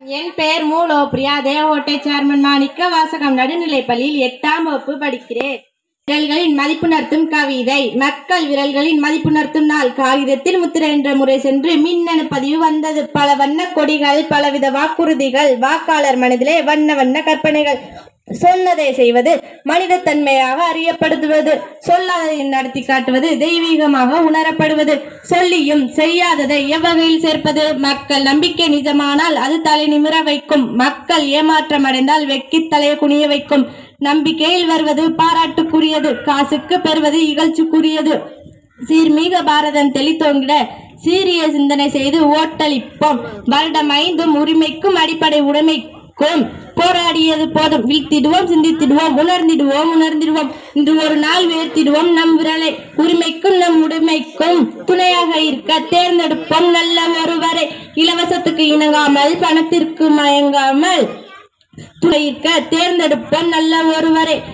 என் பெயர் மூலோப்ரியா தேவகோட்டை சேர்மன் மாணிக்க வாசகம் நடுநிலைப்பள்ளியில் எட்டாம் வகுப்பு படிக்கிறேன் விரல்களின் மதிப்புணர்த்தும் கவிதை மக்கள் விரல்களின் மதிப்புணர்த்தும் நாள் காகிதத்தில் முத்திரை என்ற முறை சென்று மின்னணு பதிவு வந்தது பல வண்ண கொடிகள் பலவித வாக்குறுதிகள் வாக்காளர் மனதிலே வண்ண வண்ண கற்பனைகள் சொன்னதை செய்வது மனிதத்தன்மையாக அறியப்படுத்துவது சொல்லாததை நடத்தி காட்டுவது தெய்வீகமாக உணரப்படுவது சொல்லியும் செய்யாததை எவ்வகையில் சேர்ப்பது மக்கள் நம்பிக்கை நிஜமானால் அது தலை நிமிர வைக்கும் மக்கள் ஏமாற்றம் அடைந்தால் வெக்கி தலையை குனிய வைக்கும் நம்பிக்கையில் வருவது பாராட்டுக்குரியது காசுக்கு பெறுவது இகழ்ச்சிக்குரியது சீர்மிக பாரதம் தெளித்தோங்கிட சீரிய சிந்தனை செய்து ஓட்டளிப்போம் வருடம் ஐந்தும் உரிமைக்கும் அடிப்படை உடைமைக்கும் போராடியது போதும் வீழ்த்திடுவோம் சிந்தித்திடுவோம் உணர்ந்திடுவோம் உணர்ந்திடுவோம் இன்று ஒரு நாள் உயர்த்திடுவோம் நம் விரலை உரிமைக்கும் நம் உடைமைக்கும் துணையாக இருக்க தேர்ந்தெடுப்போம் நல்ல ஒருவரை இலவசத்துக்கு இணங்காமல் பணத்திற்கு மயங்காமல் துணையிருக்க தேர்ந்தெடுப்போம் நல்ல ஒருவரை